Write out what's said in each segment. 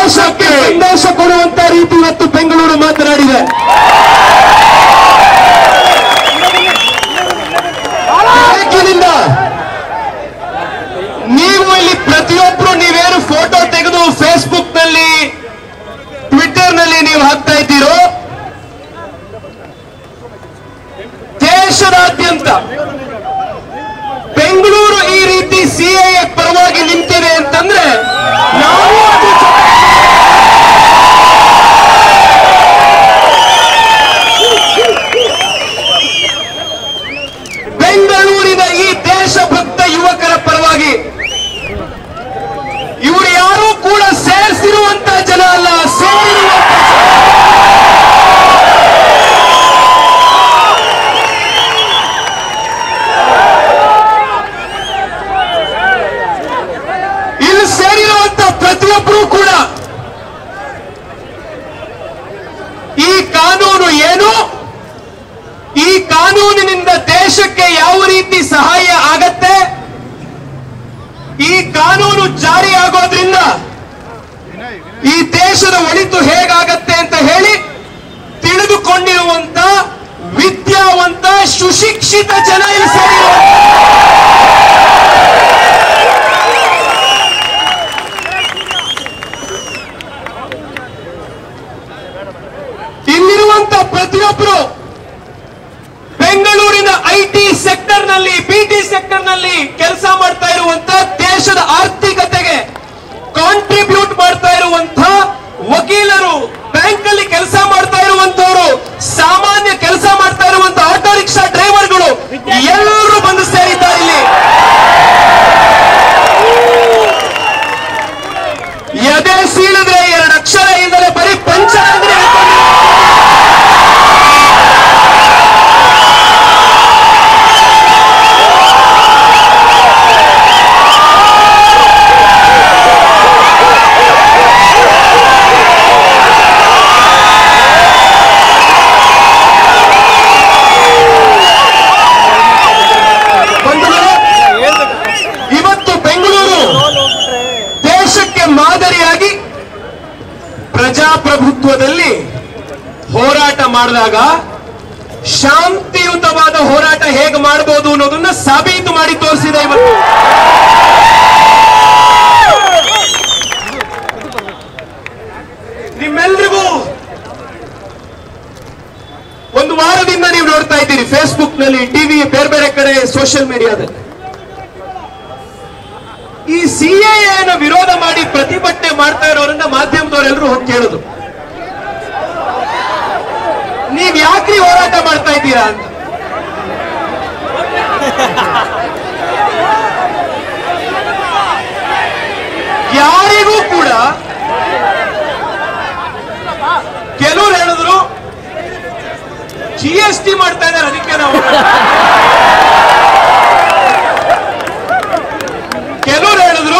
ದೇಶಕ್ಕೆ ಸಂದೇಶ ಕೊಡುವಂತ ರೀತಿ ಇವತ್ತು ಬೆಂಗಳೂರು ಮಾತನಾಡಿದೆ ಬೆಳಗ್ಗಿನಿಂದ ನೀವು ಇಲ್ಲಿ ಪ್ರತಿಯೊಬ್ರು ನೀವೇನು ಫೋಟೋ ತೆಗೆದು ಫೇಸ್ಬುಕ್ ನಲ್ಲಿ ಟ್ವಿಟರ್ ನಲ್ಲಿ ನೀವು ಹಾಕ್ತಾ ಇದ್ದೀರೋ ದೇಶದಾದ್ಯಂತ ಬೆಂಗಳೂರು ಈ ರೀತಿ ಸಿಎ ಪರವಾಗಿ ನಿಂತಿದೆ ಅಂತಂದ್ರೆ ನಾವು ಅದ್ರ ಜೊತೆ ಬೆಂಗಳೂರಿನ ಈ ದೇಶಭಕ್ತ ಯುವಕರ ಪರವಾಗಿ ಇವರು ಯಾರೂ ಕೂಡ ಸೇರಿಸಿರುವಂತ ಜನ ಅಲ್ಲ ಸೇರಿರುವಂತ ಜನ. ಇಲ್ಲಿ ಸೇರಿರುವಂತ ಪ್ರತಿಯೊಬ್ಬರೂ ಕೂಡ ಈ ಕಾನೂನು ಏನು ಈ ಕಾನೂನಿನಿಂದ ದೇಶಕ್ಕೆ ಯಾವ ರೀತಿ ಸಹಾಯ ಆಗತ್ತೆ ಈ ಕಾನೂನು ಜಾರಿ ಆಗೋದ್ರಿಂದ ಈ ದೇಶದ ಒಳಿತು ಹೇಗಾಗತ್ತೆ ಅಂತ ಹೇಳಿ ತಿಳಿದುಕೊಂಡಿರುವಂತ ವಿದ್ಯಾವಂತ ಸುಶಿಕ್ಷಿತ ಜನ ಇಲ್ಲಿ ಸೇರಿರುವಂತ ಇಲ್ಲಿರುವಂತ ಪ್ರತಿಯೊಬ್ಬರು ಬೆಂಗಳೂರಿನ ಐಟಿ ಸೆಕ್ಟರ್ ನಲ್ಲಿ ಬಿಟಿ ಸೆಕ್ಟರ್ ನಲ್ಲಿ ಕೆಲಸ ಮಾಡ್ತಾ ಇರುವಂತ ದೇಶದ ಆರ್ಥಿಕತೆಗೆ ಕಾಂಟ್ರಿಬ್ಯೂಟ್ ಮಾಡ್ತಾ ಇರುವಂತ ವಕೀಲರು ಬ್ಯಾಂಕ್ ಅಲ್ಲಿ ಕೆಲಸ ಮಾಡ್ತಾ ಇರುವಂತವರು ಸಾಮಾನ್ಯ ಕೆಲಸ ಮಾಡ್ತಾ ಇರುವಂತ ಆಟೋ ರಿಕ್ಷಾ ಡ್ರೈವರ್ಗಳು ಎಲ್ಲರೂ ಬಂದು ಸೇರಿದ್ದಾರೆ ಇಲ್ಲಿ ಎದೆ ಸೀಳಿದ್ರೆ ಎರಡು ಅಕ್ಷರ ಇಲ್ಲದೆ ಬರೀ ಪಂಚ ಅಂದ್ರೆ ಬಂಧುಗಳೇ, ಇವತ್ತು ಬೆಂಗಳೂರು ದೇಶಕ್ಕೆ ಮಾದರಿಯಾಗಿ ಪ್ರಜಾಪ್ರಭುತ್ವದಲ್ಲಿ ಹೋರಾಟ ಮಾಡಿದಾಗ ಶಾಂತಿಯುತವಾದ ಹೋರಾಟ ಹೇಗೆ ಮಾಡಬಹುದು ಅನ್ನೋದನ್ನ ಸಾಬೀತು ಮಾಡಿ ತೋರಿಸಿದೆ ಇವತ್ತು ನಿಮ್ಮೆಲ್ರಿಗೂ ಒಂದು ವಾರದಿಂದ ನೀವು ನೋಡ್ತಾ ಇದ್ದೀರಿ ಫೇಸ್ಬುಕ್ ನಲ್ಲಿ ಟಿವಿ ಬೇರೆ ಬೇರೆ ಕಡೆ ಸೋಷಿಯಲ್ ಮೀಡಿಯಾದಲ್ಲಿ ಈ ಸಿಎನ ವಿರೋಧ ಮಾಡಿ ಪ್ರತಿಭಟನೆ ಮಾಡ್ತಾ ಇರೋರನ್ನ ಮಾಧ್ಯಮದವರೆಲ್ಲರೂ ಹೋಗಿ ಕೇಳುದು ನೀವ್ ಯಾಕ್ರಿ ಹೋರಾಟ ಮಾಡ್ತಾ ಇದ್ದೀರಾ ಅಂತ ಯಾರಿಗೂ ಕೂಡ ಕೆಲವ್ರು ಹೇಳಿದ್ರು ಜಿ ಎಸ್ ಟಿ ಮಾಡ್ತಾ ಇದ್ದಾರೆ ಅದಕ್ಕೆ ನಾವು ಕೆಲವ್ರು ಹೇಳಿದ್ರು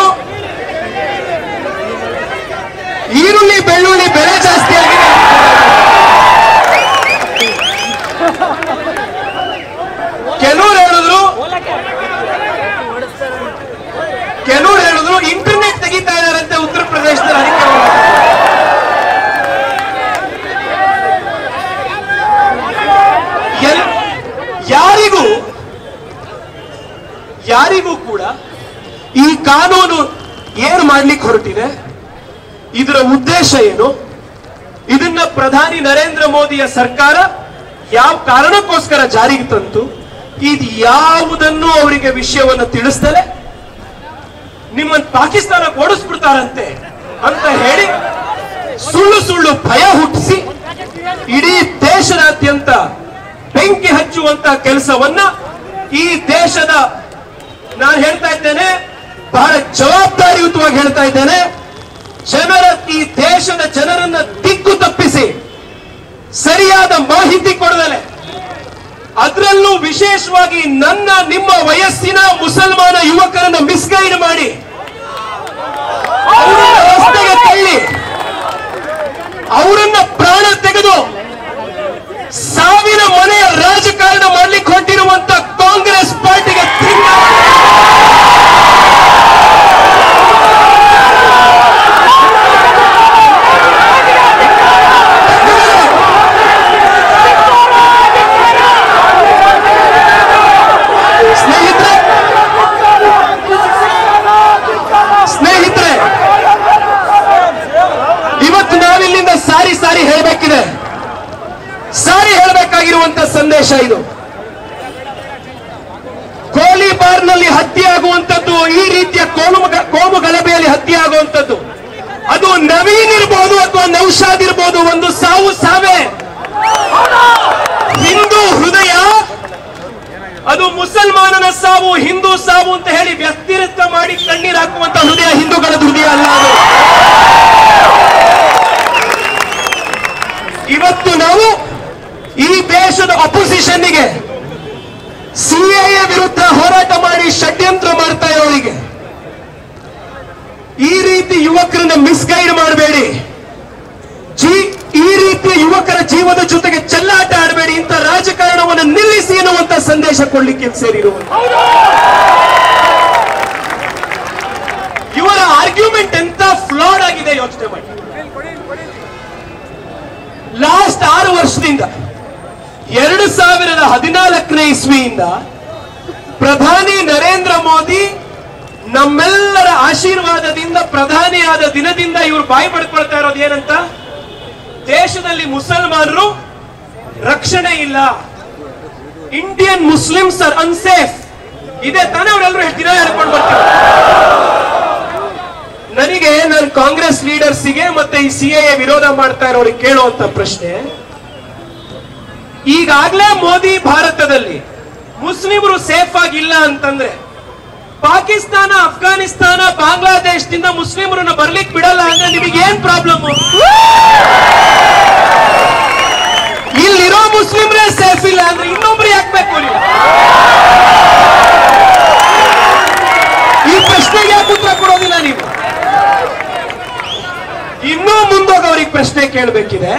ಈರುಳ್ಳಿ ಬೆಳ್ಳುಳ್ಳಿ ಬೆಲೆ ಜಾಸ್ತಿ ಆಗಿದೆ ಕೆಲವ್ರು ಹೇಳಿದ್ರು ಕೆಲವ್ರು ಹೇಳಿದ್ರು ಇಂಟರ್ನೆಟ್ ತೆಗಿತಾ ಇದಾರಂತೆ ಉತ್ತರ ಪ್ರದೇಶದಲ್ಲಿ ಅದಕ್ಕೆ ಹೋರಾಟ. ಎಲ್- ಯಾರಿಗೂ ಯಾರಿಗೂ ಕೂಡ ಈ ಕಾನೂನು ಏನು ಮಾಡ್ಲಿಕ್ಕೆ ಹೊರಟಿದೆ ಇದರ ಉದ್ದೇಶ ಏನು ಇದನ್ನ ಪ್ರಧಾನಿ ನರೇಂದ್ರ ಮೋದಿಯ ಸರ್ಕಾರ ಯಾವ ಕಾರಣಕ್ಕೋಸ್ಕರ ಜಾರಿಗೆ ತಂತು ಇದು ಯಾವುದನ್ನು ಅವರಿಗೆ ವಿಷಯವನ್ನು ತಿಳಿಸ್ತಲೆ ನಿಮ್ಮನ್ನು ಪಾಕಿಸ್ತಾನಕ್ಕೆ ಓಡಿಸ್ಬಿಡ್ತಾರಂತೆ ಅಂತ ಹೇಳಿ ಸುಳ್ಳು ಸುಳ್ಳು ಭಯ ಹುಟ್ಟಿಸಿ ಇಡೀ ದೇಶದಾದ್ಯಂತ ಬೆಂಕಿ ಹಚ್ಚುವಂತ ಕೆಲಸವನ್ನ ಈ ದೇಶದ ನಾನು ಹೇಳ್ತಾ ಇದ್ದೇನೆ ಬಹಳ ಜವಾಬ್ದಾರಿಯುತವಾಗಿ ಹೇಳ್ತಾ ಇದ್ದೇನೆ ಜನರ ಈ ದೇಶದ ಜನರನ್ನ ದಿಕ್ಕು ತಪ್ಪಿಸಿ ಸರಿಯಾದ ಮಾಹಿತಿ ಕೊಡದಲೆ ಅದರಲ್ಲೂ ವಿಶೇಷವಾಗಿ ನನ್ನ ನಿಮ್ಮ ವಯಸ್ಸಿನ ಮುಸಲ್ಮಾನ ಯುವಕರನ್ನ ಮಿಸ್ಗೈಡ್ ಮಾಡಿ ಅವರನ್ನ ರಸ್ತೆಗೆ ತಳ್ಳಿ ಅವರನ್ನ ಪ್ರಾಣ ತೆಗೆದು ಸಾವಿನ ಮನೆಯ ರಾಜಕಾರಣ ಮಾಡ್ಲಿಕ್ಕೆ ಹೊರಟಿರುವಂತ ಕಾಂಗ್ರೆಸ್ ಪಾರ್ಟಿಗೆ ತಿಂಗ ಸಾರಿ ಸಾರಿ ಹೇಳಬೇಕಿದೆ ಸಾರಿ ಹೇಳಬೇಕಾಗಿರುವಂತ ಸಂದೇಶ ಇದು ಗೋಲಿಬಾರ್ನಲ್ಲಿ ಹತ್ಯೆ ಆಗುವಂತದ್ದು ಈ ರೀತಿಯ ಕೋಮು ಕೋಮು ಗಲಭೆಯಲ್ಲಿ ಹತ್ಯೆ ಆಗುವಂತದ್ದು ಅದು ನವೀನ್ ಇರ್ಬೋದು ಅಥವಾ ನೌಶಾದ್ ಇರ್ಬೋದು ಒಂದು ಸಾವು ಸಾವೇ ಹಿಂದೂ ಹೃದಯ ಅದು ಮುಸಲ್ಮಾನನ ಸಾವು ಹಿಂದೂ ಸಾವು ಅಂತ ಹೇಳಿ ವ್ಯತಿರಿಕ್ತ ಮಾಡಿ ಕಣ್ಣೀರ್ ಹಾಕುವಂತ ಹೃದಯ ಹಿಂದೂಗಳ ಹೃದಯ ಅಲ್ಲ ಅದು ಇವತ್ತು ನಾವು ಈ ದೇಶದ ಅಪೋಸಿಷನ್ನಿಗೆ ಸಿಎಎ ವಿರುದ್ಧ ಹೋರಾಟ ಮಾಡಿ ಷಡ್ಯಂತ್ರ ಮಾಡ್ತಾ ಇರೋರಿಗೆ ಈ ರೀತಿ ಯುವಕರನ್ನ ಮಿಸ್ಗೈಡ್ ಮಾಡಬೇಡಿ ಜೀ ಈ ರೀತಿಯ ಯುವಕರ ಜೀವದ ಜೊತೆಗೆ ಚೆಲ್ಲಾಟ ಆಡಬೇಡಿ ಇಂಥ ರಾಜಕಾರಣವನ್ನು ನಿಲ್ಲಿಸಿ ಎನ್ನುವಂತ ಸಂದೇಶ ಕೊಡ್ಲಿಕ್ಕೆ ಸೇರಿರುವ ಇವರ ಆರ್ಗ್ಯುಮೆಂಟ್ ಎಂತ ಫ್ಲಾಡ್ ಆಗಿದೆ ಯೋಚನೆ ಮಾಡಿ ಲಾಸ್ಟ್ ಆರು ವರ್ಷದಿಂದ ಎರಡು ಸಾವಿರದ ಹದಿನಾಲ್ಕನೇ ಇಸ್ವಿಯಿಂದ ಪ್ರಧಾನಿ ನರೇಂದ್ರ ಮೋದಿ ನಮ್ಮೆಲ್ಲರ ಆಶೀರ್ವಾದದಿಂದ ಪ್ರಧಾನಿಯಾದ ದಿನದಿಂದ ಇವರು ಬಾಯಿ ಪಡ್ಕೊಳ್ತಾ ಇರೋದು ಏನಂತ ದೇಶದಲ್ಲಿ ಮುಸಲ್ಮಾನರು ರಕ್ಷಣೆ ಇಲ್ಲ ಇಂಡಿಯನ್ ಮುಸ್ಲಿಮ್ಸ್ ಆರ್ ಅನ್ಸೇಫ್ ಇದೆ ತಾನೇ ಅವರೆಲ್ಲರೂ ದಿನ ಹೇಳ್ಕೊಂಡು ಬರ್ತಾರೆ ನನಗೆ ನಾನು ಕಾಂಗ್ರೆಸ್ ಲೀಡರ್ಸಿಗೆ ಮತ್ತೆ ಈ ಸಿ ವಿರೋಧ ಮಾಡ್ತಾ ಇರೋರಿಗೆ ಕೇಳುವಂತ ಪ್ರಶ್ನೆ ಈಗಾಗಲೇ ಮೋದಿ ಭಾರತದಲ್ಲಿ ಮುಸ್ಲಿಮರು ಸೇಫ್ ಆಗಿಲ್ಲ ಅಂತಂದ್ರೆ ಪಾಕಿಸ್ತಾನ ಅಫ್ಘಾನಿಸ್ತಾನ ಬಾಂಗ್ಲಾದೇಶದಿಂದ ಮುಸ್ಲಿಮರನ್ನ ಬರ್ಲಿಕ್ಕೆ ಬಿಡಲ್ಲ ಅಂದ್ರೆ ನಿಮಗೆ ಏನ್ ಪ್ರಾಬ್ಲಮ್ ಇಲ್ಲಿರೋ ಮುಸ್ಲಿಮ್ರೇ ಸೇಫ್ ಇಲ್ಲ ಅಂದ್ರೆ ಇನ್ನೊಬ್ರು ಯಾಕೆ ಬೇಕು ನೀವು ಈ ಪ್ರಶ್ನೆಗೆ ಯಾಕೆ ಉತ್ತರ ಕೊಡೋದಿಲ್ಲ ನೀವು ಇನ್ನೂ ಮುಂದೋಗಿ ಅವ್ರಿಗೆ ಪ್ರಶ್ನೆ ಕೇಳಬೇಕಿದೆ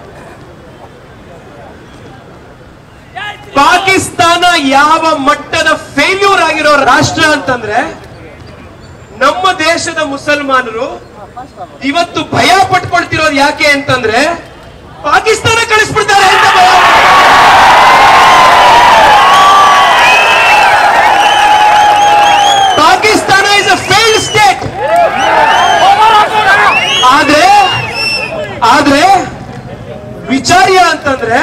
ಪಾಕಿಸ್ತಾನ ಯಾವ ಮಟ್ಟದ ಫೇಲ್ಯೂರ್ ಆಗಿರೋ ರಾಷ್ಟ್ರ ಅಂತಂದ್ರೆ ನಮ್ಮ ದೇಶದ ಮುಸಲ್ಮಾನರು ಇವತ್ತು ಭಯ ಪಟ್ಕೊಳ್ತಿರೋದು ಯಾಕೆ ಅಂತಂದ್ರೆ ಪಾಕಿಸ್ತಾನ ಕಳಿಸ್ಬಿಡ್ತಾರೆ ಅಂತ ಭಯ. Pakistan is a failed state ಆದ್ರೆ ಆದ್ರೆ ವಿಚಾರ್ಯ ಅಂತಂದ್ರೆ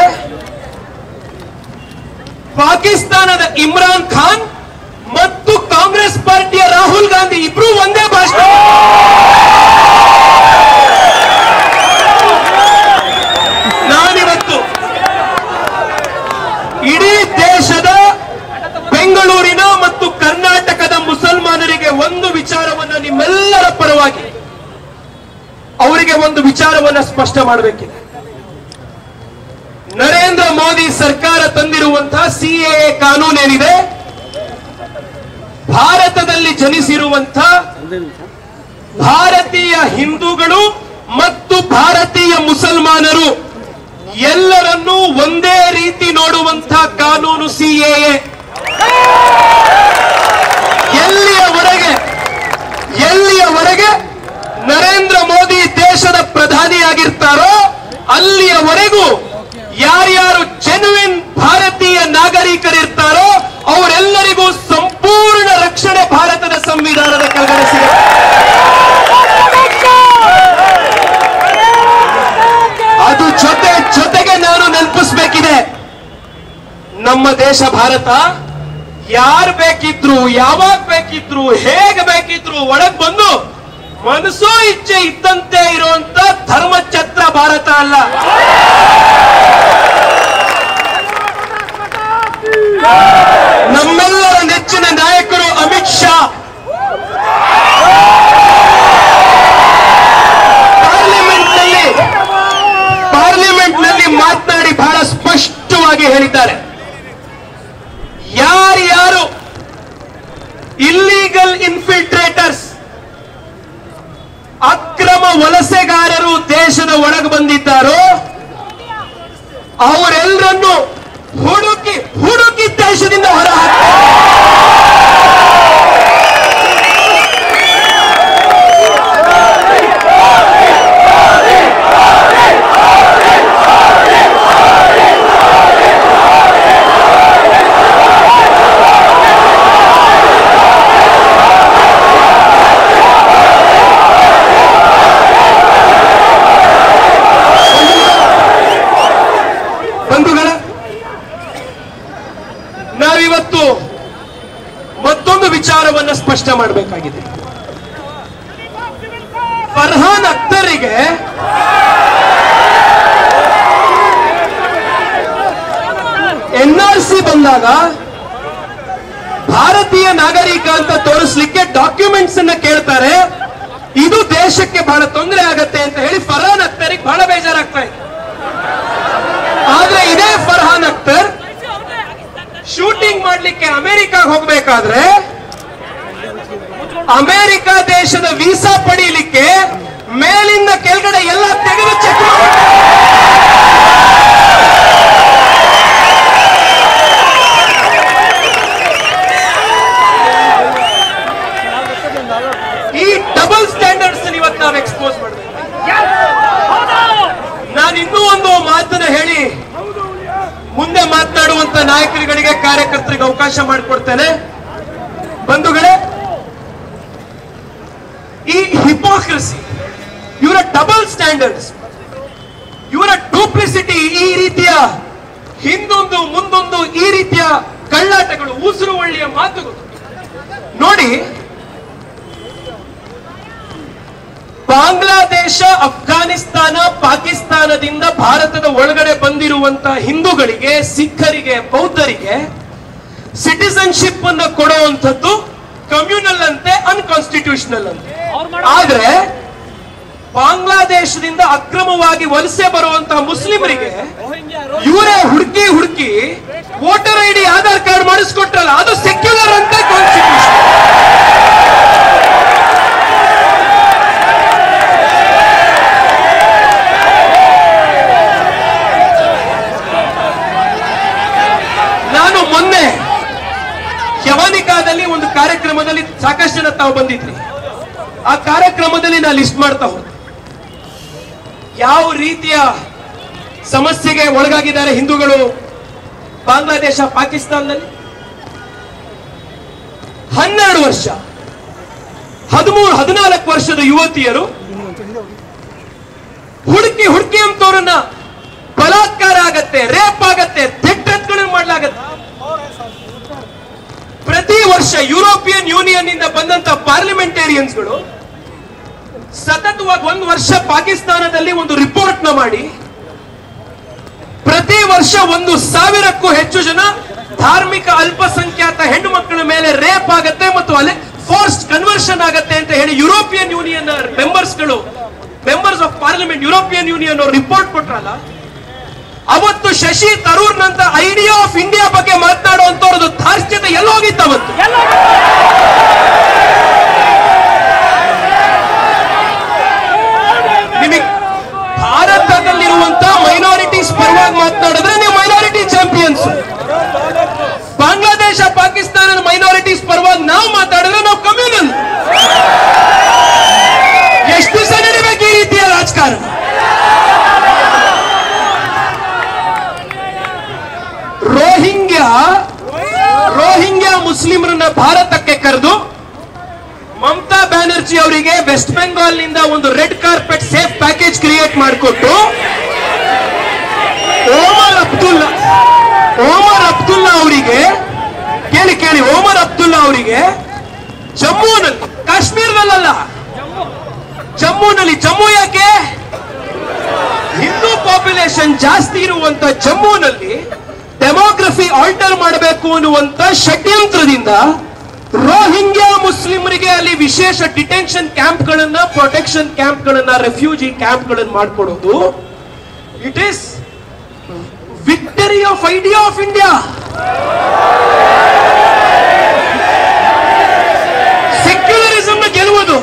ಪಾಕಿಸ್ತಾನದ ಇಮ್ರಾನ್ ಖಾನ್ ಮತ್ತು ಕಾಂಗ್ರೆಸ್ ಪಾರ್ಟಿಯ ರಾಹುಲ್ ಗಾಂಧಿ ಇಬ್ರು ಒಂದೇ ಭಾಷಣ ನಾನಿವತ್ತು ಇಡೀ ದೇಶದ ಬೆಂಗಳೂರಿನ ಮತ್ತು ಕರ್ನಾಟಕದ ಮುಸಲ್ಮಾನರಿಗೆ ಒಂದು ವಿಚಾರವನ್ನ ನಿಮ್ಮೆಲ್ಲರ ಪರವಾಗಿ ಅವರಿಗೆ ಒಂದು ವಿಚಾರವನ್ನ ಸ್ಪಷ್ಟ ಮಾಡಬೇಕಿದೆ ನರೇಂದ್ರ ಮೋದಿ ಸರ್ಕಾರ ತಂದಿರುವಂತಹ ಸಿಎಎ ಕಾನೂನೇನಿದೆ ಭಾರತದಲ್ಲಿ ಜನಿಸಿರುವಂತ ಭಾರತೀಯ ಹಿಂದೂಗಳು ಮತ್ತು ಭಾರತೀಯ ಮುಸಲ್ಮಾನರು ಎಲ್ಲರನ್ನೂ ಒಂದೇ ರೀತಿ ನೋಡುವಂತ ಕಾನೂನು ಸಿಎಎ ಎಲ್ಲಿಯವರೆಗೆ ಎಲ್ಲಿಯವರೆಗೆ ನರೇಂದ್ರ ಮೋದಿ ದೇಶದ ಪ್ರಧಾನಿಯಾಗಿರ್ತಾರೋ ಅಲ್ಲಿಯವರೆಗೂ ಯಾರ್ಯಾರು ಜೆನ್ವಿನ್ ಭಾರತೀಯ ನಾಗರಿಕರಿರ್ತಾರೋ ಅವರೆಲ್ಲರಿಗೂ ಸಂಪೂರ್ಣ ರಕ್ಷಣೆ ಭಾರತದ ಸಂವಿಧಾನದ ಕೆಳಗಡೆ ಸಿಗುತ್ತೆ ಅದು ಜೊತೆ ಜೊತೆಗೆ ನಾನು ನೆನಪಿಸ್ಬೇಕಿದೆ ನಮ್ಮ ದೇಶ ಭಾರತ ಯಾರು ಬೇಕಿದ್ರು ಯಾವಾಗ ಬೇಕಿದ್ರು ಹೇಗೆ ಬೇಕಿದ್ರು ಒಳಗ್ ಬಂದು ಮನಸ್ಸೋ ಇಚ್ಛೆ ಇದ್ದಂತೆ ಇರುವಂತ ಧರ್ಮಛತ್ರ ಭಾರತ ಅಲ್ಲ ನಮ್ಮೆಲ್ಲರ ನೆಚ್ಚಿನ ನಾಯಕರು ಅಮಿತ್ ಶಾ ಪಾರ್ಲಿಮೆಂಟ್ನಲ್ಲಿ ಪಾರ್ಲಿಮೆಂಟ್ನಲ್ಲಿ ಮಾತನಾಡಿ ಬಹಳ ಸ್ಪಷ್ಟವಾಗಿ ಹೇಳಿದ್ದಾರೆ ಯಾರ್ಯಾರು ಇಲ್ಲಿಗಲ್ ಇನ್ಫಿಲ್ಟ್ರೇಟರ್ಸ್ ಅಕ್ರಮ ವಲಸೆಗಾರರು ದೇಶದ ಒಳಗೆ ಬಂದಿದ್ದಾರೋ ಅವರೆಲ್ಲರನ್ನು ಹುಡುಕಿ ಹುಡುಕಿ ದೇಶದಿಂದ ಹೊರ ಹಾಕ್ತಾರೆ ಆಗಿದೆ ಫರ್ಹಾನ್ ಅಖ್ತರಿಗೆ ಎನ್ ಆರ್ ಸಿ ಬಂದಾಗ ಭಾರತೀಯ ನಾಗರಿಕ ಅಂತ ತೋರಿಸ್ಲಿಕ್ಕೆ ಡಾಕ್ಯುಮೆಂಟ್ಸ್ ಅನ್ನ ಕೇಳ್ತಾರೆ ಇದು ದೇಶಕ್ಕೆ ಬಹಳ ತೊಂದರೆ ಆಗತ್ತೆ ಅಂತ ಹೇಳಿ ಫರ್ಹಾನ್ ಅಖ್ತರಿಗೆ ಬಹಳ ಬೇಜಾರಾಗ್ತಾ ಇದೆ ಆದ್ರೆ ಇದೇ ಫರ್ಹಾನ್ ಅಖ್ತರ್ ಶೂಟಿಂಗ್ ಮಾಡ್ಲಿಕ್ಕೆ ಅಮೆರಿಕಾಗ್ ಹೋಗ್ಬೇಕಾದ್ರೆ ಅಮೆರಿಕ ದೇಶದ ವೀಸಾ ಪಡೀಲಿಕ್ಕೆ ಮೇಲಿಂದ ಕೆಳಗಡೆ ಎಲ್ಲ ತೆಗೆದು ಚೆಕ್ ಈ ಡಬಲ್ ಸ್ಟ್ಯಾಂಡರ್ಡ್ಸ್ ಇವತ್ತು ನಾವು ಎಕ್ಸ್ಪೋಸ್ ಮಾಡಬೇಕು ನಾನು ಇನ್ನೂ ಒಂದು ಮಾತನ್ನ ಹೇಳಿ ಮುಂದೆ ಮಾತನಾಡುವಂತ ನಾಯಕರುಗಳಿಗೆ ಕಾರ್ಯಕರ್ತರಿಗೆ ಅವಕಾಶ ಮಾಡಿಕೊಡ್ತೇನೆ ಬಂಧುಗಳೇ ಈ ಹಿಪೋಕ್ರಸಿ ಇವರ ಡಬಲ್ ಸ್ಟ್ಯಾಂಡರ್ಡ್ಸ್ ಇವರ ಡೂಪ್ಲಿಸಿಟಿ ಈ ರೀತಿಯ ಹಿಂದೊಂದು ಮುಂದೊಂದು ಈ ರೀತಿಯ ಕಳ್ಳಾಟಗಳು ಉಸಿರು ಒಳ್ಳೆಯ ಮಾತುಗಳು ನೋಡಿ ಬಾಂಗ್ಲಾದೇಶ ಅಫ್ಘಾನಿಸ್ತಾನ ಪಾಕಿಸ್ತಾನದಿಂದ ಭಾರತದ ಒಳಗಡೆ ಬಂದಿರುವಂತ ಹಿಂದೂಗಳಿಗೆ ಸಿಖ್ಖರಿಗೆ ಬೌದ್ಧರಿಗೆ ಸಿಟಿಸನ್ಶಿಪ್ ಅನ್ನ ಕೊಡುವಂಥದ್ದು ಕಮ್ಯುನಲ್ ಅಂತೆ ಅನ್ಕಾನ್ಸ್ಟಿಟ್ಯೂಷನಲ್ ಅಂತೆ ಆದ್ರೆ ಬಾಂಗ್ಲಾದೇಶದಿಂದ ಅಕ್ರಮವಾಗಿ ವಲಸೆ ಬರುವಂತಹ ಮುಸ್ಲಿಮರಿಗೆ ಇವರೇ ಹುಡುಕಿ ಹುಡುಕಿ voter I D Aadhaar card ಮಾಡಿಸ್ಕೊಟ್ರಲ್ಲ ಅದು ಸೆಕ್ಯುಲರ್ ಅಂತ ಕಾನ್ಸ್ಟಿಟ್ಯೂಷನ್ ನಾನು ಮೊನ್ನೆ ಯವನಿಕಾದಲ್ಲಿ ಒಂದು ಕಾರ್ಯಕ್ರಮದಲ್ಲಿ ಸಾಕಷ್ಟು ಜನ ತಾವು ಬಂದಿದ್ರಿ ಆ ಕಾರ್ಯಕ್ರಮದಲ್ಲಿ ನಾನು ಲಿಸ್ಟ್ ಮಾಡ್ತಾ ಹೋದೆ ಯಾವ ರೀತಿಯ ಸಮಸ್ಯೆಗೆ ಒಳಗಾಗಿದ್ದಾರೆ ಹಿಂದೂಗಳು ಬಾಂಗ್ಲಾದೇಶ ಪಾಕಿಸ್ತಾನದಲ್ಲಿ ಹನ್ನೆರಡು ವರ್ಷ ಹದಿಮೂರು ಹದಿನಾಲ್ಕು ವರ್ಷದ ಯುವತಿಯರು ಹುಡುಕಿ ಹುಡುಕಿ ಅಂತವ್ರನ್ನ ಬಲಾತ್ಕಾರ ಆಗತ್ತೆ ರೇಪ್ ಆಗತ್ತೆ ತೆಟ್ಟೆತ್ಗಳನ್ನು ಮಾಡ್ಲಾಗತ್ತೆ ಪ್ರತಿ ವರ್ಷ ಯುರೋಪಿಯನ್ ಯೂನಿಯನ್ ಇಂದ ಬಂದಂತ ಪಾರ್ಲಿಮೆಂಟೇರಿಯನ್ಸ್ಗಳು ಸತತವಾಗಿ ಒಂದು ವರ್ಷ ಪಾಕಿಸ್ತಾನದಲ್ಲಿ ಒಂದು ರಿಪೋರ್ಟ್ ನ ಮಾಡಿ ಪ್ರತಿ ವರ್ಷ ಒಂದು ಸಾವಿರಕ್ಕೂ ಹೆಚ್ಚು ಜನ ಧಾರ್ಮಿಕ ಅಲ್ಪಸಂಖ್ಯಾತ ಹೆಣ್ಣು ಮಕ್ಕಳ ಮೇಲೆ ರೇಪ್ ಆಗತ್ತೆ ಮತ್ತು ಅಲ್ಲಿ ಫೋರ್ಸ್ ಕನ್ವರ್ಷನ್ ಆಗತ್ತೆ ಅಂತ ಹೇಳಿ ಯುರೋಪಿಯನ್ ಯೂನಿಯನ್ ಮೆಂಬರ್ಸ್ಗಳು members of parliament European Union ಅವರು ರಿಪೋರ್ಟ್ ಕೊಟ್ರಲ್ಲ ಅವತ್ತು ಶಶಿ ತರೂರ್ ನಂತ ಐಡಿಯಾ ಆಫ್ ಇಂಡಿಯಾ ಬಗ್ಗೆ ಮಾತನಾಡುವಂತವ್ರದ್ದು ಧಾರ್ಷ್ಟ್ಯತೆ ಎಲ್ಲೋಗಿತ್ತು ಅವತ್ತು ನಿಮಗೆ ಭಾರತದಲ್ಲಿರುವಂತ ಮೈನಾರಿಟೀಸ್ ಪರವಾಗಿ ಮಾತನಾಡಿದ್ರೆ ನೀವು ಮೈನಾರಿಟಿ ಚಾಂಪಿಯನ್ಸ್ ಬಾಂಗ್ಲಾದೇಶ ಪಾಕಿಸ್ತಾನದ ಮೈನಾರಿಟೀಸ್ ಪರವಾಗಿ ನಾವು ಮಾತಾಡಿದ್ರೆ ನಾವು ಕಮ್ಯುನಲ್ ಎಷ್ಟು ದಿವಸ ನಡಿಬೇಕು ಈ ರೀತಿಯ ರಾಜಕಾರಣ ರೋಹಿಂಗ್ಯಾ ರೋಹಿಂಗ್ಯಾ ಮುಸ್ಲಿಮರನ್ನ ಭಾರತಕ್ಕೆ ಕರೆದು ಮಮತಾ ಬ್ಯಾನರ್ಜಿ ಅವರಿಗೆ ವೆಸ್ಟ್ ಬೆಂಗಾಲ್ ನಿಂದ ಒಂದು red carpet safe package create ಮಾಡಿಕೊಟ್ಟು ಓಮರ್ ಅಬ್ದುಲ್ಲಾ ಓಮರ್ ಅಬ್ದುಲ್ಲಾ ಅವರಿಗೆ ಕೇಳಿ ಕೇಳಿ ಓಮರ್ ಅಬ್ದುಲ್ಲಾ ಅವರಿಗೆ ಜಮ್ಮುನಲ್ಲಿ ಕಾಶ್ಮೀರದಲ್ಲ ಜಮ್ಮುನಲ್ಲಿ ಜಮ್ಮು ಯಾಕೆ ಹಿಂದೂ ಪಾಪ್ಯುಲೇಷನ್ ಜಾಸ್ತಿ ಇರುವಂತ ಜಮ್ಮುನಲ್ಲಿ ಡೆಮೋಗ್ರಫಿ ಆಲ್ಟರ್ ಮಾಡಬೇಕು ಅನ್ನುವಂತ ಷಡ್ಯಂತ್ರದಿಂದ ರೋಹಿಂಗ್ಯಾ ಮುಸ್ಲಿಮರಿಗೆ ಅಲ್ಲಿ ವಿಶೇಷ ಡಿಟೆನ್ಷನ್ ಕ್ಯಾಂಪ್ಗಳನ್ನ ಪ್ರೊಟೆಕ್ಷನ್ ಕ್ಯಾಂಪ್ಗಳನ್ನ ರೆಫ್ಯೂಜಿ ಕ್ಯಾಂಪ್ಗಳನ್ನ ಮಾಡ್ಕೊಡೋದು it is victory of idea of India secularism ಗೆಲ್ಲುವುದು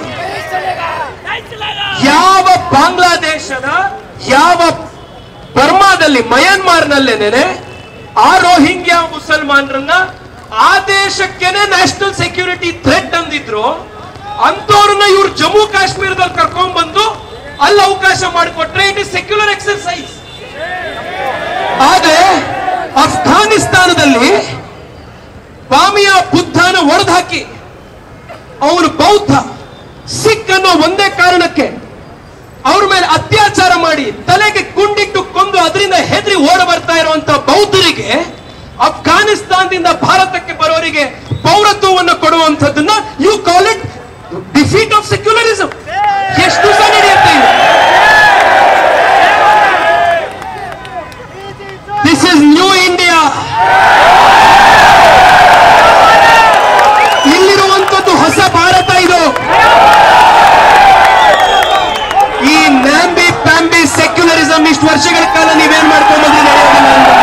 ಯಾವ ಬಾಂಗ್ಲಾದೇಶದ ಯಾವ ಬರ್ಮಾದಲ್ಲಿ ಮಯನ್ಮಾರ್ನಲ್ಲೇನೆ ಆ ರೋಹಿಂಗ್ಯಾ ಮುಸಲ್ಮಾನರನ್ನ ಆ ದೇಶಕ್ಕೆನೆ ನ್ಯಾಷನಲ್ ಸೆಕ್ಯೂರಿಟಿ ಥ್ರೆಟ್ ಅಂದಿದ್ರು ಅಂತವ್ರನ್ನ ಇವ್ರು ಜಮ್ಮು ಕಾಶ್ಮೀರದಲ್ಲಿ ಕರ್ಕೊಂಡ್ ಬಂದು ಅಲ್ಲಿ ಅವಕಾಶ ಮಾಡಿಕೊಟ್ರೆ ಇಟ್ ಇಸ್ ಸೆಕ್ಯುಲರ್ ಎಕ್ಸರ್ಸೈಸ್ ಆದ್ರೆ ಅಫ್ಘಾನಿಸ್ತಾನದಲ್ಲಿ ಬಾಮಿಯ ಬುದ್ಧನ ಒಡೆದಾಕಿ ಅವನು ಬೌದ್ಧ ಸಿಖ್ ಅನ್ನೋ ಒಂದೇ ಕಾರಣಕ್ಕೆ ಅವ್ರ ಮೇಲೆ ಅತ್ಯಾಚಾರ ಮಾಡಿ ತಲೆಗೆ ಗುಂಡಿಟ್ಟು ಕೊಂದು ಅದರಿಂದ ಹೆದರಿ ಓಡ ಬರ್ತಾ ಇರುವಂತ ಬೌದ್ಧರಿಗೆ ಅಫ್ಘಾನಿಸ್ತಾನದಿಂದ ಭಾರತಕ್ಕೆ ಬರೋರಿಗೆ ಪೌರತ್ವವನ್ನು ಕೊಡುವಂಥದ್ದನ್ನ you call it defeat of secularism ಎಷ್ಟು ದಿವಸ ನಡೆಯುತ್ತೆ ದಿಸ್ ಇಸ್ ನ್ಯೂ ಇಂಡಿಯಾ ಇಲ್ಲಿರುವಂತದ್ದು ಹೊಸ ಭಾರತ ಇದು ಈ ನ್ಯಾಂಬಿ ಪ್ಯಾಂಬಿ ಸೆಕ್ಯುಲರಿಸಂ ಇಷ್ಟು ವರ್ಷಗಳ ಕಾಲ ನೀವೇನ್ ಮಾಡ್ಕೊಂಡು ಬಂದ್ರಿ ನಡೆಯೋದಿಲ್ಲ ಅಂತ.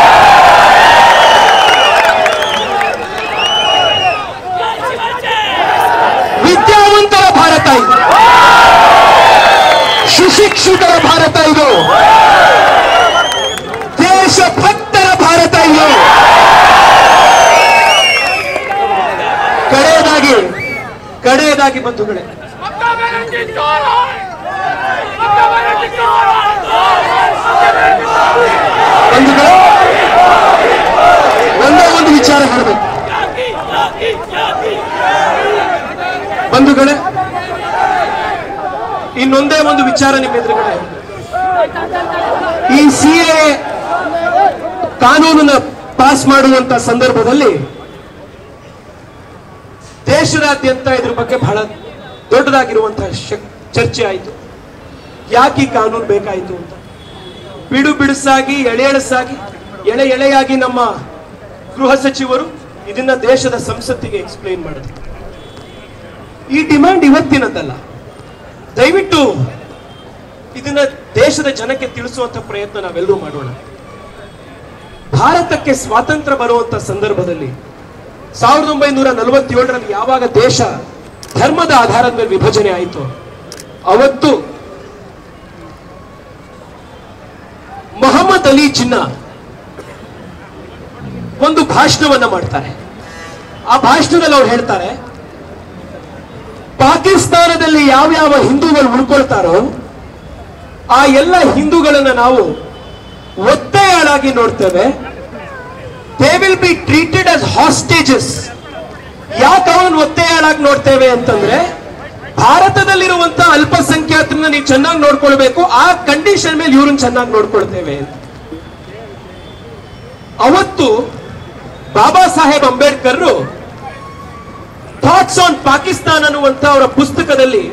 ವಿದ್ಯಾವಂತರ ಭಾರತ ಇದು ಸುಶಿಕ್ಷಿತರ ಭಾರತ ಇದು ದೇಶಭಕ್ತರ ಭಾರತ ಇದು ಕಡೆಯದಾಗಿ ಕಡೆಯದಾಗಿ ಬಂಧುಗಳೇ मक्का मेरे जिंदार है मक्का मेरे जिंदार है ಬಂಧುಗಳೇ ಒಂದೇ ಒಂದು ವಿಚಾರ ಹೇಳಬೇಕು ಬಂಧುಗಳೇ ಇನ್ನೊಂದೇ ಒಂದು ವಿಚಾರ ನಿಮ್ಮ ಎದುರುಗಡೆ ಈ ಸಿ ಎ ಕಾನೂನನ್ನ ಪಾಸ್ ಮಾಡುವಂತ ಸಂದರ್ಭದಲ್ಲಿ ದೇಶದಾದ್ಯಂತ ಇದ್ರ ಬಗ್ಗೆ ಬಹಳ ದೊಡ್ಡದಾಗಿರುವಂತಹ ಶಕ್- ಚರ್ಚೆ ಆಯಿತು ಯಾಕೆ ಈ ಕಾನೂನು ಬೇಕಾಯಿತು ಅಂತ ಬಿಡು ಬಿಡುಸಾಗಿ ಎಳೆ ಎಳಸಾಗಿ ಎಳೆ ಎಳೆಯಾಗಿ ನಮ್ಮ ಗೃಹ ಸಚಿವರು ಇದನ್ನ ದೇಶದ ಸಂಸತ್ತಿಗೆ ಎಕ್ಸ್ಪ್ಲೈನ್ ಮಾಡಿದ್ರು ಈ ಡಿಮ್ಯಾಂಡ್ ಇವತ್ತಿನದ್ದಲ್ಲ ದಯವಿಟ್ಟು ಇದನ್ನ ದೇಶದ ಜನಕ್ಕೆ ತಿಳಿಸುವಂತ ಪ್ರಯತ್ನ ನಾವೆಲ್ಲರೂ ಮಾಡೋಣ ಭಾರತಕ್ಕೆ ಸ್ವಾತಂತ್ರ್ಯ ಬರುವಂತ ಸಂದರ್ಭದಲ್ಲಿ ಸಾವಿರದ ಒಂಬೈನೂರ ನಲವತ್ತೇಳರಲ್ಲಿ ಯಾವಾಗ ದೇಶ ಧರ್ಮದ ಆಧಾರದ ಮೇಲೆ ವಿಭಜನೆ ಆಯಿತು ಅವತ್ತು ಮೊಹಮ್ಮದ್ ಅಲಿ ಜಿನ್ನಾ ಒಂದು ಭಾಷಣವನ್ನ ಮಾಡ್ತಾರೆ ಆ ಭಾಷಣದಲ್ಲಿ ಅವ್ರು ಹೇಳ್ತಾರೆ ಪಾಕಿಸ್ತಾನದಲ್ಲಿ ಯಾವ್ಯಾವ ಹಿಂದೂಗಳು ಉಳ್ಕೊಳ್ತಾರೋ ಆ ಎಲ್ಲ ಹಿಂದೂಗಳನ್ನ ನಾವು ಒತ್ತೆಯಾಳಾಗಿ ನೋಡ್ತೇವೆ they will be treated as hostages ಯಾಕೆ ಅವನು ಒತ್ತೆಯಾಳಾಗಿ ನೋಡ್ತೇವೆ ಅಂತಂದ್ರೆ ಭಾರತದಲ್ಲಿರುವಂತ ಅಲ್ಪಸಂಖ್ಯಾತರನ್ನ ನೀವು ಚೆನ್ನಾಗಿ ನೋಡ್ಕೊಳ್ಬೇಕು ಆ ಕಂಡೀಷನ್ ಮೇಲೆ ಇವ್ರನ್ನ ಚೆನ್ನಾಗಿ ನೋಡ್ಕೊಳ್ತೇವೆ ಅಂತ ಅವತ್ತು ಬಾಬಾ ಸಾಹೇಬ್ ಅಂಬೇಡ್ಕರ್ ಥಾಟ್ಸ್ ಆನ್ ಪಾಕಿಸ್ತಾನ್ ಅನ್ನುವಂತ ಅವರ ಪುಸ್ತಕದಲ್ಲಿ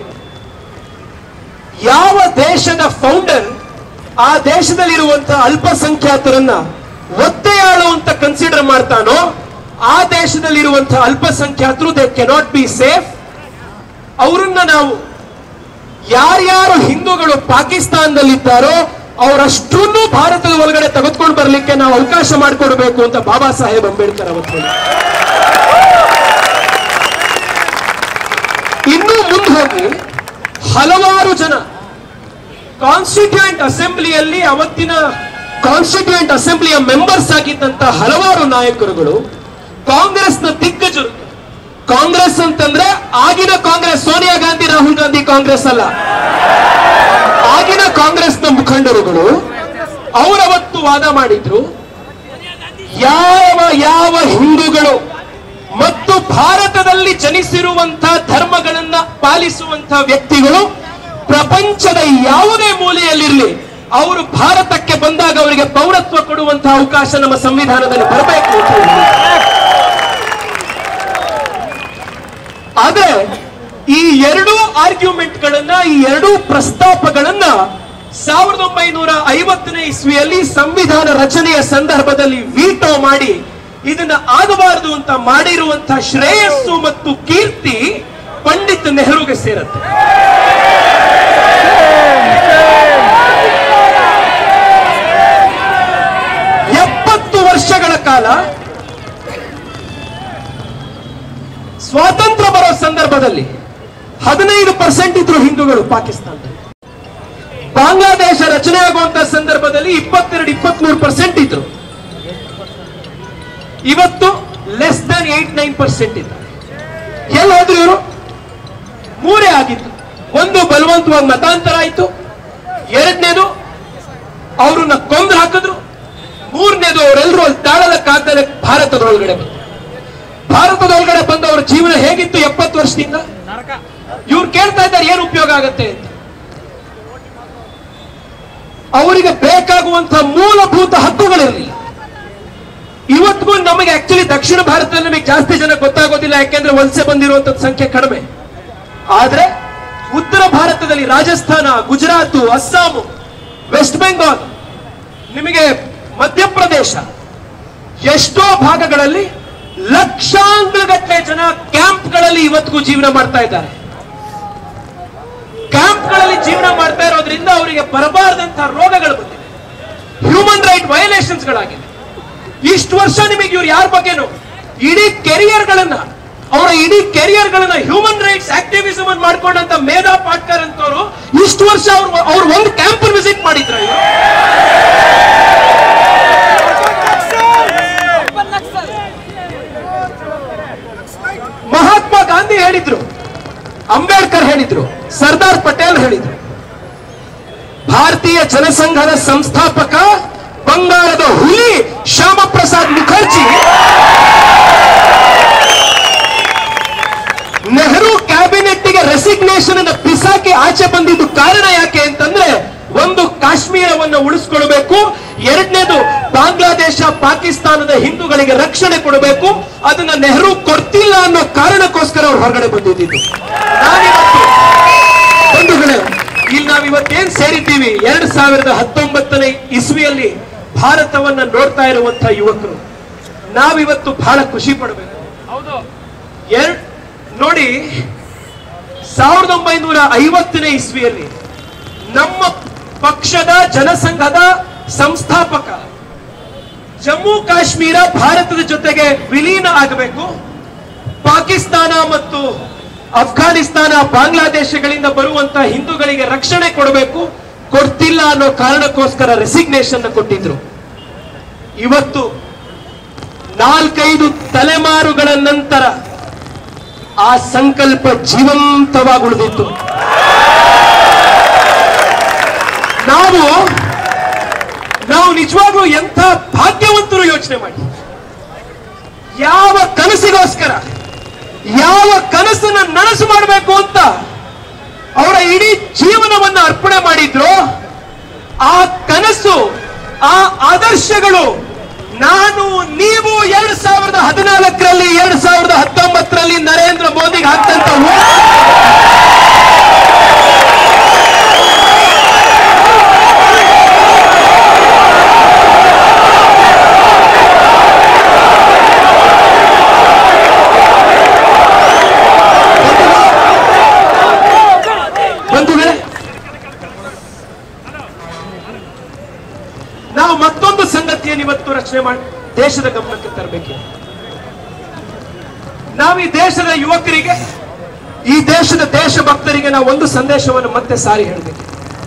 ಯಾವ ದೇಶದ ಫೌಂಡರ್ ಆ ದೇಶದಲ್ಲಿರುವಂತಹ ಅಲ್ಪಸಂಖ್ಯಾತರನ್ನ ಒತ್ತೆಯಾಳು ಅಂತ ಕನ್ಸಿಡರ್ ಮಾಡ್ತಾನೋ ಆ ದೇಶದಲ್ಲಿರುವಂತಹ ಅಲ್ಪಸಂಖ್ಯಾತರು ದೇ ಕೆನಾಟ್ ಬಿ ಸೇಫ್ ಅವರನ್ನ ನಾವು ಯಾರ್ಯಾರು ಹಿಂದೂಗಳು ಪಾಕಿಸ್ತಾನದಲ್ಲಿದ್ದಾರೋ ಅವರಷ್ಟನ್ನು ಭಾರತದ ಒಳಗಡೆ ತೆಗೆದುಕೊಂಡು ಬರಲಿಕ್ಕೆ ನಾವು ಅವಕಾಶ ಮಾಡಿಕೊಡ್ಬೇಕು ಅಂತ ಬಾಬಾ ಸಾಹೇಬ್ ಅಂಬೇಡ್ಕರ್ ಅವತ್ತು ಹೇಳಿದ್ರು. ಇನ್ನೂ ಮುಂದೆ ಹೋಗಿ ಹಲವಾರು ಜನ ಕಾನ್ಸ್ಟಿಟ್ಯೂಯೆಂಟ್ ಅಸೆಂಬ್ಲಿಯಲ್ಲಿ ಅವತ್ತಿನ ಕಾನ್ಸ್ಟಿಟ್ಯೂಯೆಂಟ್ ಅಸೆಂಬ್ಲಿಯ ಮೆಂಬರ್ಸ್ ಆಗಿದ್ದಂತ ಹಲವಾರು ನಾಯಕರುಗಳು ಕಾಂಗ್ರೆಸ್ನ ದಿಗ್ಗಜರು ಕಾಂಗ್ರೆಸ್ ಅಂತಂದ್ರೆ ಆಗಿನ ಕಾಂಗ್ರೆಸ್ ಸೋನಿಯಾ ಗಾಂಧಿ ರಾಹುಲ್ ಗಾಂಧಿ ಕಾಂಗ್ರೆಸ್ ಅಲ್ಲ ಆಗಿನ ಕಾಂಗ್ರೆಸ್ನ ಮುಖಂಡರುಗಳು ಅವರವತ್ತು ವಾದ ಮಾಡಿದ್ರು ಯಾವ ಯಾವ ಹಿಂದೂಗಳು ಮತ್ತು ಭಾರತದಲ್ಲಿ ಜನಿಸಿರುವಂತಹ ಧರ್ಮಗಳನ್ನ ಪಾಲಿಸುವಂತಹ ವ್ಯಕ್ತಿಗಳು ಪ್ರಪಂಚದ ಯಾವುದೇ ಮೂಲೆಯಲ್ಲಿರಲಿ ಅವರು ಭಾರತಕ್ಕೆ ಬಂದಾಗ ಅವರಿಗೆ ಪೌರತ್ವ ಕೊಡುವಂತಹ ಅವಕಾಶ ನಮ್ಮ ಸಂವಿಧಾನದಲ್ಲಿ ಬರಬೇಕು ಅಂತ ಹೇಳಿದ್ರು. ಆದ್ರೆ ಈ ಎರಡೂ ಆರ್ಗ್ಯುಮೆಂಟ್ಗಳನ್ನ ಈ ಎರಡೂ ಪ್ರಸ್ತಾಪಗಳನ್ನ ಸಾವಿರದ ಒಂಬೈನೂರ ಐವತ್ತನೇ ಇಸ್ವಿಯಲ್ಲಿ ಸಂವಿಧಾನ ರಚನೆಯ ಸಂದರ್ಭದಲ್ಲಿ ವೀಟೋ ಮಾಡಿ ಇದನ್ನ ಆಗಬಾರದು ಅಂತ ಮಾಡಿರುವಂತಹ ಶ್ರೇಯಸ್ಸು ಮತ್ತು ಕೀರ್ತಿ ಪಂಡಿತ್ ನೆಹರುಗೆ ಸೇರುತ್ತೆ ಎಪ್ಪತ್ತು ವರ್ಷಗಳ ಕಾಲ ಸ್ವಾತಂತ್ರ್ಯ ಬರೋ ಸಂದರ್ಭದಲ್ಲಿ ಹದಿನೈದು ಪರ್ಸೆಂಟ್ ಇದ್ರು ಹಿಂದೂಗಳು ಪಾಕಿಸ್ತಾನದಲ್ಲಿ ಬಾಂಗ್ಲಾದೇಶ ರಚನೆ ಆಗುವಂತ ಸಂದರ್ಭದಲ್ಲಿ ಇಪ್ಪತ್ತೆರಡು ಇಪ್ಪತ್ಮೂರು ಪರ್ಸೆಂಟ್ ಇದ್ರು ಇವತ್ತು less than eight nine percent ಇದ್ದಾರೆ ಎಲ್ಲಿ ಹೋದ್ರು ಇವರು ಮೂರೇ ಆಗಿತ್ತು ಒಂದು ಬಲವಂತವಾಗಿ ಮತಾಂತರ ಆಯ್ತು ಎರಡನೇದು ಅವ್ರನ್ನ ಕೊಂದು ಹಾಕಿದ್ರು ಮೂರನೇದು ಅವರೆಲ್ಲರೂ ಅಲ್ಲಿ ತಾಳಲಕ್ಕಾಗದೆ ಭಾರತದೊಳಗಡೆ ಬಂದ್ರು ಭಾರತದೊಳಗಡೆ ಬಂದು ಅವ್ರ ಜೀವನ ಹೇಗಿತ್ತು ಎಪ್ಪತ್ತು ವರ್ಷದಿಂದ ಇವ್ರು ಕೇಳ್ತಾ ಇದ್ದಾರೆ ಏನು ಉಪಯೋಗ ಆಗತ್ತೆ ಅಂತ ಅವರಿಗೆ ಬೇಕಾಗುವಂತಹ ಮೂಲಭೂತ ಹಕ್ಕುಗಳಿರಲಿಲ್ಲ ಇವತ್ತಿಗೂ ನಮಗೆ ಆಕ್ಚುಲಿ ದಕ್ಷಿಣ ಭಾರತದಲ್ಲಿ ನಮಗೆ ಜಾಸ್ತಿ ಜನ ಗೊತ್ತಾಗೋದಿಲ್ಲ ಯಾಕೆಂದ್ರೆ ವಲಸೆ ಬಂದಿರುವಂತ ಸಂಖ್ಯೆ ಕಡಿಮೆ ಆದ್ರೆ ಉತ್ತರ ಭಾರತದಲ್ಲಿ ರಾಜಸ್ಥಾನ ಗುಜರಾತ್ ಅಸ್ಸಾಂ ವೆಸ್ಟ್ ಬೆಂಗಾಲ್ ನಿಮಗೆ ಮಧ್ಯಪ್ರದೇಶ ಎಷ್ಟೋ ಭಾಗಗಳಲ್ಲಿ ಲಕ್ಷಾಂತರ ಜನ ಕ್ಯಾಂಪ್ಗಳಲ್ಲಿ ಇವತ್ತಿಗೂ ಜೀವನ ಮಾಡ್ತಾ ಇದ್ದಾರೆ ಕ್ಯಾಂಪ್ಗಳಲ್ಲಿ ಜೀವನ ಮಾಡ್ತಾ ಇರೋದ್ರಿಂದ ಅವರಿಗೆ ಬರಬಾರದಂತಹ ರೋಗಗಳು ಬಂದಿದೆ ಹ್ಯೂಮನ್ ರೈಟ್ ವಯಲೇಷನ್ಸ್ ಗಳಾಗಿದೆ ಇಷ್ಟು ವರ್ಷ ನಿಮಗೆ ಇವ್ರು ಯಾರ ಬಗ್ಗೆನು ಇಡೀ ಕೆರಿಯರ್ ಗಳನ್ನ ಅವರ ಇಡೀ ಕೆರಿಯರ್ ಗಳನ್ನ ಹ್ಯೂಮನ್ ರೈಟ್ಸ್ ಆಕ್ಟಿವಿಸಮ್ ಅನ್ನು ಮಾಡ್ಕೊಂಡಂತ ಮೇಧಾ ಪಾಟ್ಕರ್ ಅಂತವರು ಇಷ್ಟು ವರ್ಷ ಅವ್ರು ಅವ್ರು ಒಂದು ಕ್ಯಾಂಪ್ ವಿಸಿಟ್ ಮಾಡಿದ್ರ ಇವ್ರು ಮಹಾತ್ಮ ಗಾಂಧಿ ಹೇಳಿದ್ರು ಅಂಬೇಡ್ಕರ್ ಹೇಳಿದ್ರು ಸರ್ದಾರ್ ಪಟೇಲ್ ಹೇಳಿದ್ರು ಭಾರತೀಯ ಜನಸಂಘದ ಸಂಸ್ಥಾಪಕ ಬಂಗಾಳದ ಹುಲಿ ಶ್ಯಾಮ ಪ್ರಸಾದ್ ಮುಖರ್ಜಿ ನೆಹರು ಕ್ಯಾಬಿನೆಟ್ಗೆ ರೆಸಿಗ್ನೇಷನ್ ಅನ್ನ ಬಿಸಾಕಿ ಆಚೆ ಬಂದಿದ್ದು ಕಾರಣ ಯಾಕೆ ಅಂತಂದ್ರೆ ಒಂದು ಕಾಶ್ಮೀರವನ್ನು ಉಳಿಸ್ಕೊಳ್ಬೇಕು ಎರಡನೇದು ಬಾಂಗ್ಲಾದೇಶ ಪಾಕಿಸ್ತಾನದ ಹಿಂದೂಗಳಿಗೆ ರಕ್ಷಣೆ ಕೊಡಬೇಕು ಅದನ್ನ ನೆಹರು ಕೊಡ್ತಿಲ್ಲ ಅನ್ನೋ ಕಾರಣಕ್ಕೋಸ್ಕರ ಅವ್ರು ಹೊರಗಡೆ ಬಂದಿದ್ದು ನಾನಿವತ್ತು ಬಂಧುಗಳೇ ಇಲ್ಲಿ ನಾವಿವತ್ತೇನ್ ಸೇರಿದ್ದೀವಿ ಎರಡ್ ಸಾವಿರದ ಹತ್ತೊಂಬತ್ತನೇ ಇಸ್ವಿಯಲ್ಲಿ ಭಾರತವನ್ನ ನೋಡ್ತಾ ಇರುವಂತಹ ಯುವಕರು ನಾವಿವತ್ತು ಬಹಳ ಖುಷಿ ಪಡಬೇಕು ಹೌದು ಎರಡ್ ನೋಡಿ ಸಾವಿರದ ಒಂಬೈನೂರ ಐವತ್ತನೇ ಇಸ್ವಿಯಲ್ಲಿ ನಮ್ಮ ಪಕ್ಷದ ಜನಸಂಘದ ಸಂಸ್ಥಾಪಕ ಜಮ್ಮು ಕಾಶ್ಮೀರ ಭಾರತದ ಜೊತೆಗೆ ವಿಲೀನ ಆಗಬೇಕು ಪಾಕಿಸ್ತಾನ ಮತ್ತು ಅಫ್ಘಾನಿಸ್ತಾನ ಬಾಂಗ್ಲಾದೇಶಗಳಿಂದ ಬರುವಂತಹ ಹಿಂದೂಗಳಿಗೆ ರಕ್ಷಣೆ ಕೊಡಬೇಕು ಕೊಡ್ತಿಲ್ಲ ಅನ್ನೋ ಕಾರಣಕ್ಕೋಸ್ಕರ ರೆಸಿಗ್ನೇಷನ್ ಕೊಟ್ಟಿದ್ರು ಇವತ್ತು ನಾಲ್ಕೈದು ತಲೆಮಾರುಗಳ ನಂತರ ಆ ಸಂಕಲ್ಪ ಜೀವಂತವಾಗಿ ಉಳಿದಿತ್ತು ನಾವು ನಾವು ನಿಜವಾಗ್ಲೂ ಎಂಥ ಭಾಗ್ಯವಂತರು ಯೋಚನೆ ಮಾಡಿ ಯಾವ ಕನಸಿಗೋಸ್ಕರ ಯಾವ ಕನಸನ್ನ ನನಸು ಮಾಡಬೇಕು ಅಂತ ಅವರ ಇಡೀ ಜೀವನವನ್ನ ಅರ್ಪಣೆ ಮಾಡಿದ್ರು ಆ ಕನಸು ಆ ಆದರ್ಶಗಳು ನಾನು ನೀವು ಎರಡ್ ಸಾವಿರದ ಹದಿನಾಲ್ಕರಲ್ಲಿ ಎರಡ್ ಸಾವಿರದ ಹತ್ತೊಂಬತ್ತರಲ್ಲಿ ನರೇಂದ್ರ ಮೋದಿಗೆ ಹಾಕ್ತಂತ ಓಟ್ ಬಂಧುಗಳೇ ನಾವು ಮತ್ತೊಂದು ಸಂಗತಿಯನ್ನು ಇವತ್ತು ರಚನೆ ಮಾಡಿ ದೇಶದ ಗಮನಕ್ಕೆ ತರಬೇಕಿದೆ ನಾವು ಈ ದೇಶದ ಯುವಕರಿಗೆ ಈ ದೇಶದ ದೇಶಭಕ್ತರಿಗೆ ನಾವು ಒಂದು ಸಂದೇಶವನ್ನು ಮತ್ತೆ ಸಾರಿ ಹೇಳಬೇಕು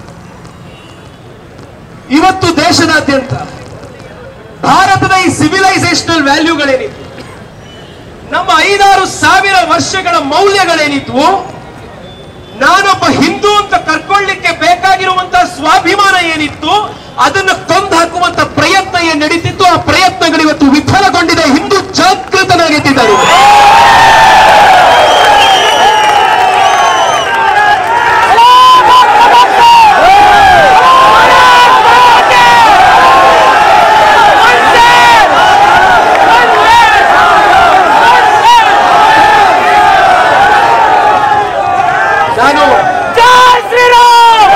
ಇವತ್ತು ದೇಶದಾದ್ಯಂತ ಭಾರತದ ಈ ಸಿವಿಲೈಸೇಷನಲ್ ವ್ಯಾಲ್ಯೂಗಳೇನಿತ್ತು ನಮ್ಮ ಐದಾರು ಸಾವಿರ ವರ್ಷಗಳ ಮೌಲ್ಯಗಳೇನಿದ್ವು ನಾನೊಬ್ಬ ಹಿಂದೂ ಅಂತ ಕರ್ಕೊಳ್ಳಿಕ್ಕೆ ಬೇಕಾಗಿರುವಂತಹ ಸ್ವಾಭಿಮಾನ ಏನಿತ್ತು ಅದನ್ನ ಕೊಂದು ಹಾಕುವಂತ ಪ್ರಯತ್ನ ಏನ್ ನಡೀತಿತ್ತು ಆ ಪ್ರಯತ್ನಗಳು ಇವತ್ತು ವಿಫಲಗೊಂಡಿದೆ ಹಿಂದೂ ಜಾಗೃತನಾಗಿದ್ದಾರೆ ನಾನು ಜೈ ಶ್ರೀರಾಮ್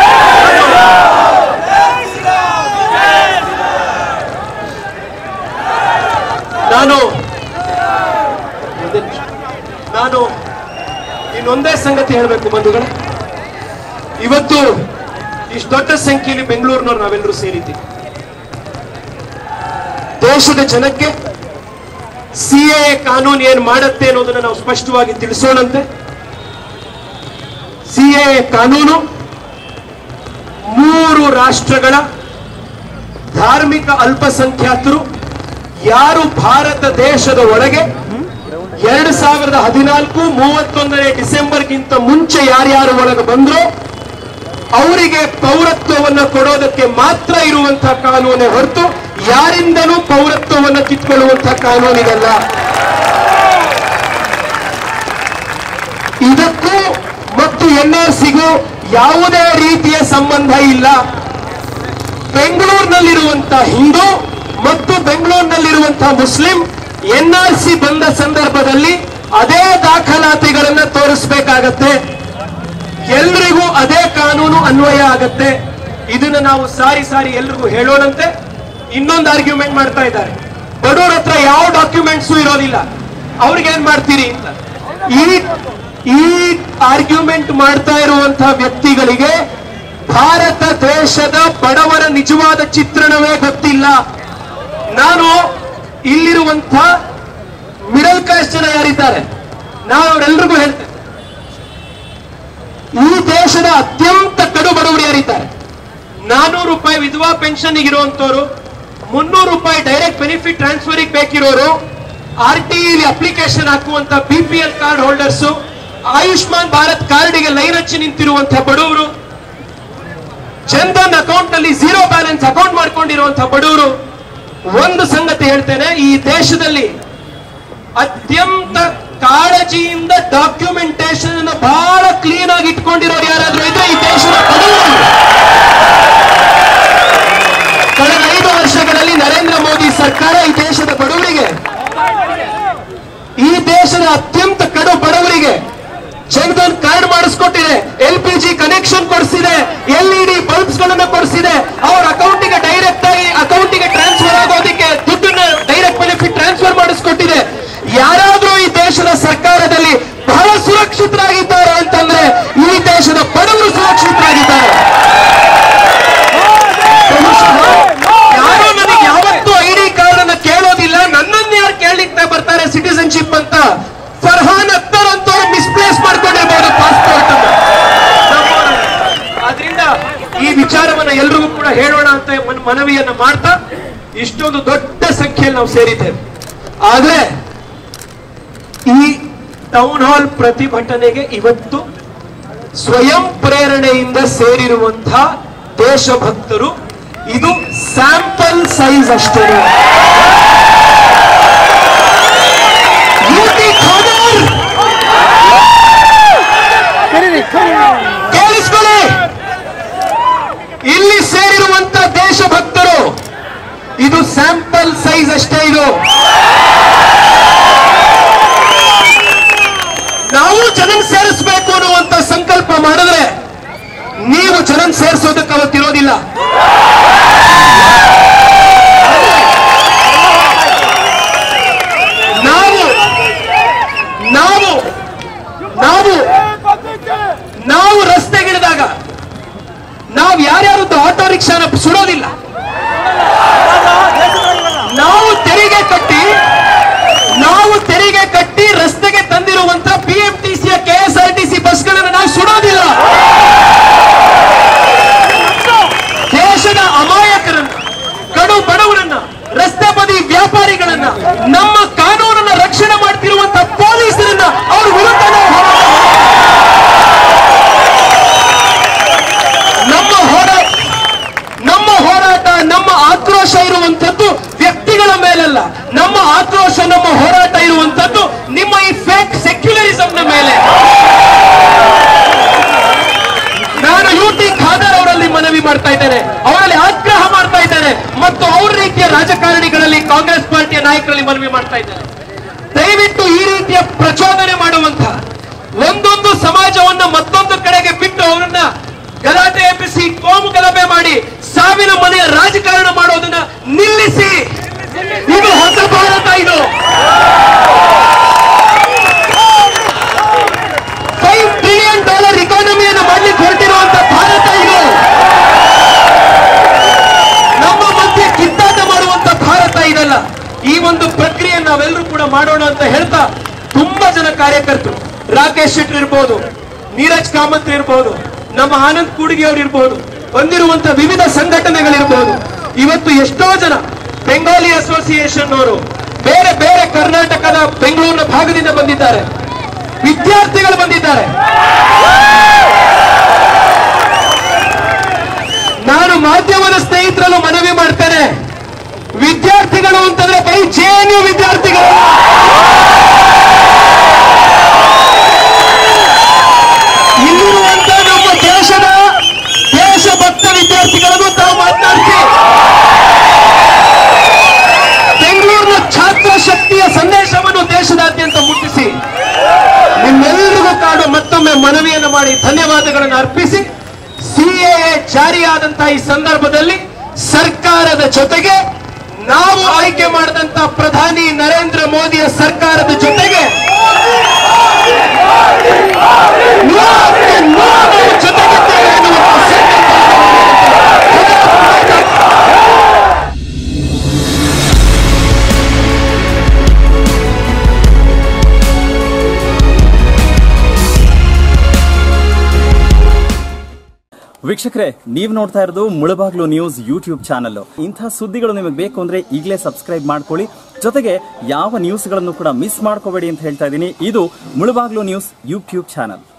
ನಾನು ಒಂದೇ ನಿಮಿಷ. ನಾನು ಇನ್ನೊಂದೇ ಸಂಗತಿ ಹೇಳಬೇಕು ಬಂಧುಗಳೇ ಇವತ್ತು ಇಷ್ಟು ದೊಡ್ಡ ಸಂಖ್ಯೆಯಲ್ಲಿ ಬೆಂಗಳೂರಿನವ್ರು ನಾವೆಲ್ಲರೂ ಸೇರಿದ್ದೀವಿ ದೇಶದ ಜನಕ್ಕೆ ಸಿ ಎ ಕಾನೂನು ಏನ್ ಮಾಡತ್ತೆ ಅನ್ನೋದನ್ನ ನಾವು ಸ್ಪಷ್ಟವಾಗಿ ತಿಳಿಸೋಣಂತೆ ಸಿ ಎ ಕಾನೂನು ಮೂರು ರಾಷ್ಟ್ರಗಳ ಧಾರ್ಮಿಕ ಅಲ್ಪಸಂಖ್ಯಾತರು ಯಾರು ಭಾರತ ದೇಶದ ಒಳಗೆ ಎರಡು ಸಾವಿರದ ಹದಿನಾಲ್ಕು ಮೂವತ್ತೊಂದನೇ ಡಿಸೆಂಬರ್ಗಿಂತ ಮುಂಚೆ ಯಾರ್ಯಾರು ಒಳಗೆ ಬಂದ್ರೋ ಅವರಿಗೆ ಪೌರತ್ವವನ್ನು ಕೊಡೋದಕ್ಕೆ ಮಾತ್ರ ಇರುವಂತಹ ಕಾನೂನೇ ಹೊರತು ಯಾರಿಂದಲೂ ಪೌರತ್ವವನ್ನು ಕಿತ್ಕೊಳ್ಳುವಂತಹ ಕಾನೂನಿಗಲ್ಲ ಇದಕ್ಕೂ ಮತ್ತು ಎನ್ ಆರ್ ಸಿಗೂ ಯಾವುದೇ ರೀತಿಯ ಸಂಬಂಧ ಇಲ್ಲ ಬೆಂಗಳೂರಿನಲ್ಲಿರುವಂತಹ ಹಿಂದೂ ಮತ್ತು ಬೆಂಗಳೂರಿನಲ್ಲಿರುವಂತಹ ಮುಸ್ಲಿಂ ಎನ್ ಆರ್ ಸಿ ಬಂದ ಸಂದರ್ಭದಲ್ಲಿ ಅದೇ ದಾಖಲಾತಿಗಳನ್ನ ತೋರಿಸಬೇಕಾಗತ್ತೆ ಎಲ್ರಿಗೂ ಅದೇ ಕಾನೂನು ಅನ್ವಯ ಆಗತ್ತೆ ಇದನ್ನ ನಾವು ಸಾರಿ ಸಾರಿ ಎಲ್ರಿಗೂ ಹೇಳೋಣಂತೆ ಇನ್ನೊಂದು ಆರ್ಗ್ಯುಮೆಂಟ್ ಮಾಡ್ತಾ ಇದ್ದಾರೆ ಬಡವ್ರ ಹತ್ರ ಯಾವ ಡಾಕ್ಯುಮೆಂಟ್ಸ್ ಇರೋದಿಲ್ಲ ಅವ್ರಿಗೆ ಏನ್ ಮಾಡ್ತೀರಿ ಅಂತ ಈ ಈ ಆರ್ಗ್ಯುಮೆಂಟ್ ಮಾಡ್ತಾ ಇರುವಂತಹ ವ್ಯಕ್ತಿಗಳಿಗೆ ಭಾರತ ದೇಶದ ಬಡವರ ನಿಜವಾದ ಚಿತ್ರಣವೇ ಗೊತ್ತಿಲ್ಲ ನಾನು ಇಲ್ಲಿರುವಂತ ಮಿಡಲ್ ಕ್ಲಾಸ್ ಜನ ಯಾರಿದ್ದಾರೆ ನಾನು ಅವರೆಲ್ರಿಗೂ ಹೇಳ್ತೇನೆ ಈ ದೇಶದ ಅತ್ಯಂತ ಕಡು ಬಡವರು ಯಾರಿದ್ದಾರೆ ನಾನೂರು ರೂಪಾಯಿ ವಿಧವಾ ಪೆನ್ಷನ್ ಇರುವಂತವ್ರು ಮುನ್ನೂರು ರೂಪಾಯಿ ಡೈರೆಕ್ಟ್ ಬೆನಿಫಿಟ್ ಟ್ರಾನ್ಸ್ಫರ್ ಬೇಕಿರೋರು ಆರ್ ಟಿ ಅಪ್ಲಿಕೇಶನ್ ಹಾಕುವಂತ B P L card holders Ayushman Bharat ಕಾರ್ಡ್ಗೆ ಲೈನ್ ಹಚ್ಚಿ ನಿಂತಿರುವಂತಹ ಬಡವರು ಜನ್ಧನ್ ಅಕೌಂಟ್ ನಲ್ಲಿ ಝೀರೋ ಬ್ಯಾಲೆನ್ಸ್ ಅಕೌಂಟ್ ಮಾಡ್ಕೊಂಡಿರುವಂತಹ ಬಡವರು ಒಂದು ಸಂಗತಿ ಹೇಳ್ತೇನೆ ಈ ದೇಶದಲ್ಲಿ ಅತ್ಯಂತ ಕಾಳಜಿಯಿಂದ ಡಾಕ್ಯುಮೆಂಟೇಶನ್ ಅನ್ನು ಬಹಳ ಕ್ಲೀನ್ ಆಗಿ ಇಟ್ಕೊಂಡಿರೋರು ಯಾರಾದ್ರೂ ಇದ್ರೆ ಈ ದೇಶದ ಬಡವರು ಕಳೆದ ಐದು ವರ್ಷಗಳಲ್ಲಿ ನರೇಂದ್ರ ಮೋದಿ ಸರ್ಕಾರ ಈ ದೇಶದ ಬಡವರಿಗೆ ಈ ದೇಶದ ಅತ್ಯಂತ ಕಡು ಬಡವರಿಗೆ ಜನ್ಧನ್ ಕಾರ್ಡ್ ಮಾಡಿಸ್ಕೊಟ್ಟಿದೆ ಎಲ್ ಪಿ ಜಿ ಕನೆಕ್ಷನ್ ಕೊಡಿಸಿದೆ ಎಲ್ ಇ ಡಿ ಬಲ್ಬ್ಸ್ ಗಳನ್ನ ಕೊಡಿಸಿದೆ ಅವ್ರ ಅಕೌಂಟಿಗೆ ಡೈರೆಕ್ಟ್ ಆಗಿ ಅಕೌಂಟಿಗೆ ಟ್ರಾನ್ಸ್ಫರ್ ಆಗೋದಕ್ಕೆ ದುಡ್ಡನ್ನ ಡೈರೆಕ್ಟ್ ಬೆನಿಫಿಟ್ ಟ್ರಾನ್ಸ್ಫರ್ ಮಾಡಿಸ್ಕೊಟ್ಟಿದೆ ಯಾರಾದ್ರೂ ಈ ದೇಶದ ಸರ್ಕಾರದಲ್ಲಿ ಬಹಳ ಸುರಕ್ಷಿತರಾಗಿದ್ದಾರೆ ಅಂತಂದ್ರೆ ಈ ದೇಶದ ಬಡವರು ಸುರಕ್ಷಿತರಾಗಿದ್ದಾರೆ ಬಹುಶಃ ಯಾರು ನನಗೆ ಯಾವತ್ತೂ ಐ ಡಿ ಕಾರ್ಡ್ ಅನ್ನ ಕೇಳೋದಿಲ್ಲ ನನ್ನನ್ನು ಯಾರು ಕೇಳಲಿಕ್ಕೆ ಬರ್ತಾರೆ ಸಿಟಿಸನ್ಶಿಪ್ ಅಂತ ಫರ್ಹಾನ್ ಅಖ್ತರ್ ಅಂತವ್ರು ಮಿಸ್ಪ್ಲೇಸ್ ಮಾಡ್ಕೊಂಡಿರ್ಬೋದು ಪಾಸ್ಪೋರ್ಟ್ ಅನ್ನ ಆದ್ರಿಂದ ಈ ವಿಚಾರವನ್ನ ಎಲ್ರಿಗೂ ಕೂಡ ಹೇಳೋಣ ಅಂತ ಮನ್- ಮನವಿಯನ್ನ ಮಾಡ್ತಾ ಇಷ್ಟೊಂದು ದೊಡ್ಡ ಸಂಖ್ಯೆಯಲ್ಲಿ ನಾವು ಸೇರಿದ್ದೇವೆ ಆದ್ರೆ ಈ ಟೌನ್ ಹಾಲ್ ಪ್ರತಿಭಟನೆಗೆ ಇವತ್ತು ಸ್ವಯಂ ಪ್ರೇರಣೆಯಿಂದ ಸೇರಿರುವಂತಹ ದೇಶಭಕ್ತರು ಇದು ಸ್ಯಾಂಪಲ್ ಸೈಜ್ ಅಷ್ಟೇ ಯುಟಿ ಖಾದರ್ ಕೇಳಿಸ್ಕೊಳ್ಳಿ ಇಲ್ಲಿ ಸೇರಿರುವಂತ ದೇಶಭಕ್ತರು ಇದು ಸ್ಯಾಂಪಲ್ ಸೈಜ್ ಅಷ್ಟೇ ಇದು ನಾವು ಜನನ್ ಸೇರಿಸಬೇಕು ಅನ್ನುವಂತ ಸಂಕಲ್ಪ ಮಾಡಿದ್ರೆ ನೀವು ಜನನ್ ಸೇರಿಸೋದಕ್ಕೆ ಅವತ್ತಿರೋದಿಲ್ಲ ನಾವು ನಾವು ನಾವು ನಾವು ರಸ್ತೆಗಿಳಿದಾಗ ನಾವು ಯಾರ್ಯಾರದ್ದು ಆಟೋ ರಿಕ್ಷಾನ ಸುಡೋದಿಲ್ಲ ನಾವು ತೆರಿಗೆ ಕಟ್ಟಿ ನಾವು ತೆರಿಗೆ ಕಟ್ಟಿ ರಸ್ತೆಗೆ ತಂದಿರುವಂತ ಬಿಎಂಟಿಸಿಯ ಕೆಎಸ್ಆರ್ಟಿಸಿ ಬಸ್ಗಳನ್ನು ನಾವು ಸುಡೋದಿಲ್ಲ ದೇಶದ ಅಮಾಯಕರನ್ನ ಕಡು ಬಡವರನ್ನ ರಸ್ತೆ ಬದಿ ವ್ಯಾಪಾರಿಗಳನ್ನ ನಮ್ಮ ಕಾನೂನನ್ನ ರಕ್ಷಣೆ ಮಾಡ್ತಿರುವಂತ ಪೊಲೀಸರನ್ನ ಅವ್ರ ವಿರುದ್ಧ ನಾವು ಹೋರಾಟ ನಮ್ಮ ಹೋರಾಟ ನಮ್ಮ ಹೋರಾಟ ನಮ್ಮ ಆಕ್ರೋಶ ಇರುವಂತದ್ದು ವ್ಯಕ್ತಿಗಳ ಮೇಲಲ್ಲ ನಮ್ಮ ಆಕ್ರೋಶ ನಮ್ಮ ಹೋರಾಟ ಇರುವಂತದ್ದು ನಿಮ್ಮ ಈ ಫೇಕ್ ಸೆಕ್ಯುಲರಿಸಂನ ಮೇಲೆ ನಾನು ಯು ಟಿ ಖಾದರ್ ಅವರಲ್ಲಿ ಮನವಿ ಮಾಡ್ತಾ ಇದ್ದೇನೆ ಅವರಲ್ಲಿ ಆಗ್ರಹ ಮಾಡ್ತಾ ಇದ್ದೇನೆ ಮತ್ತು ಅವ್ರ ರೀತಿಯ ರಾಜಕಾರಣಿಗಳಲ್ಲಿ ಕಾಂಗ್ರೆಸ್ ಪಾರ್ಟಿಯ ನಾಯಕರಲ್ಲಿ ಮನವಿ ಮಾಡ್ತಾ ಇದ್ದೇನೆ ದಯವಿಟ್ಟು ಈ ರೀತಿಯ ಪ್ರಚೋದನೆ ಮಾಡುವಂತ ಒಂದೊಂದು ಸಮಾಜವನ್ನ ಮತ್ತೊಂದು ಕಡೆಗೆ ಬಿಟ್ಟು ಅವರನ್ನ ಗಲಾಟೆ ಎಬ್ಬಿಸಿ ಕೋಮು ಗಲಭೆ ಮಾಡಿ ಸಾವಿನ ಮನೆಯ ರಾಜಕಾರಣ ಮಾಡೋದನ್ನ ನಿಲ್ಲಿಸಿ ಇದು ಹೊಸ ಭಾರತ ಇದು ಫೈವ್ ಟ್ರಿಲಿಯನ್ ಡಾಲರ್ ಇಕಾನಮಿಯನ್ನು ಮಾಡ್ಲಿಕ್ಕೆ ಹೊರಟಿರುವಂತ ಭಾರತ ಇದು ನಮ್ಮ ಮಧ್ಯೆ ಕಿತ್ತಾಟ ಮಾಡುವಂತ ಭಾರತ ಇದಲ್ಲ ಈ ಒಂದು ಪ್ರಕ್ರಿಯೆ ನಾವೆಲ್ಲರೂ ಕೂಡ ಮಾಡೋಣ ಅಂತ ಹೇಳ್ತಾ ತುಂಬಾ ಜನ ಕಾರ್ಯಕರ್ತರು ರಾಕೇಶ್ ಶೆಟ್ಟಿ ಇರ್ಬೋದು ನೀರಜ್ ಕಾಮತ್ ಇರ್ಬೋದು ನಮ್ಮ ಆನಂದ್ ಕೂಡಿಗೆ ಅವರು ಇರ್ಬೋದು ಬಂದಿರುವಂತ ವಿವಿಧ ಸಂಘಟನೆಗಳಿರ್ಬೋದು ಇವತ್ತು ಎಷ್ಟೋ ಜನ ಬೆಂಗಾಲಿ ಅಸೋಸಿಯೇಷನ್ ಅವರು ಬೇರೆ ಬೇರೆ ಕರ್ನಾಟಕದ ಬೆಂಗಳೂರಿನ ಭಾಗದಿಂದ ಬಂದಿದ್ದಾರೆ ವಿದ್ಯಾರ್ಥಿಗಳು ಬಂದಿದ್ದಾರೆ ನಾನು ಮಾಧ್ಯಮದ ಸ್ನೇಹಿತರಲ್ಲೂ ಮನವಿ ಮಾಡ್ತೇನೆ ವಿದ್ಯಾರ್ಥಿಗಳು ಅಂತಂದ್ರೆ ಬೈ ಜೆಎನ್ಯು ವಿದ್ಯಾರ್ಥಿಗಳು ಇಲ್ಲಿರುವಂತ ನಮ್ಮ ದೇಶದ ದೇಶಭಕ್ತ ವಿದ್ಯಾರ್ಥಿಗಳನ್ನು ತಾವು ಮಾತನಾಡಿಸಿ ಬೆಂಗಳೂರಿನ ಛಾತ್ರ ಶಕ್ತಿಯ ಸಂದೇಶವನ್ನು ದೇಶದಾದ್ಯಂತ ಮುಟ್ಟಿಸಿ ನಿಮ್ಮೆಲ್ಲರಿಗೂ ಕಾಡು ಮತ್ತೊಮ್ಮೆ ಮನವಿಯನ್ನು ಮಾಡಿ ಧನ್ಯವಾದಗಳನ್ನು ಜಾರಿಯಾದಂತಹ ಈ ಸಂದರ್ಭದಲ್ಲಿ ಸರ್ಕಾರದ ಜೊತೆಗೆ ನಾವು ಆಯ್ಕೆ ಮಾಡಿದಂತ ಪ್ರಧಾನಿ ನರೇಂದ್ರ ಮೋದಿಯ ಸರ್ಕಾರದ ಜೊತೆಗೆ ನೂರಕ್ಕೆ ನೂರು ಜೊತೆಗಿದ್ದೇವೆ ಎನ್ನುವಂತ ಸಂಕಲ್ಪ ವೀಕ್ಷಕರೇ ನೀವು ನೋಡ್ತಾ ಇರೋದು ಮುಳಬಾಗ್ಲು ನ್ಯೂಸ್ ಯೂಟ್ಯೂಬ್ ಚಾನಲ್ ಇಂಥ ಸುದ್ದಿಗಳು ನಿಮಗೆ ಬೇಕು ಅಂದ್ರೆ ಈಗಲೇ ಸಬ್ಸ್ಕ್ರೈಬ್ ಮಾಡ್ಕೊಳ್ಳಿ ಜೊತೆಗೆ ಯಾವ ನ್ಯೂಸ್ಗಳನ್ನು ಕೂಡ ಮಿಸ್ ಮಾಡ್ಕೋಬೇಡಿ ಅಂತ ಹೇಳ್ತಾ ಇದ್ದೀನಿ ಇದು ಮುಳಬಾಗ್ಲು ನ್ಯೂಸ್ ಯೂಟ್ಯೂಬ್ ಚಾನಲ್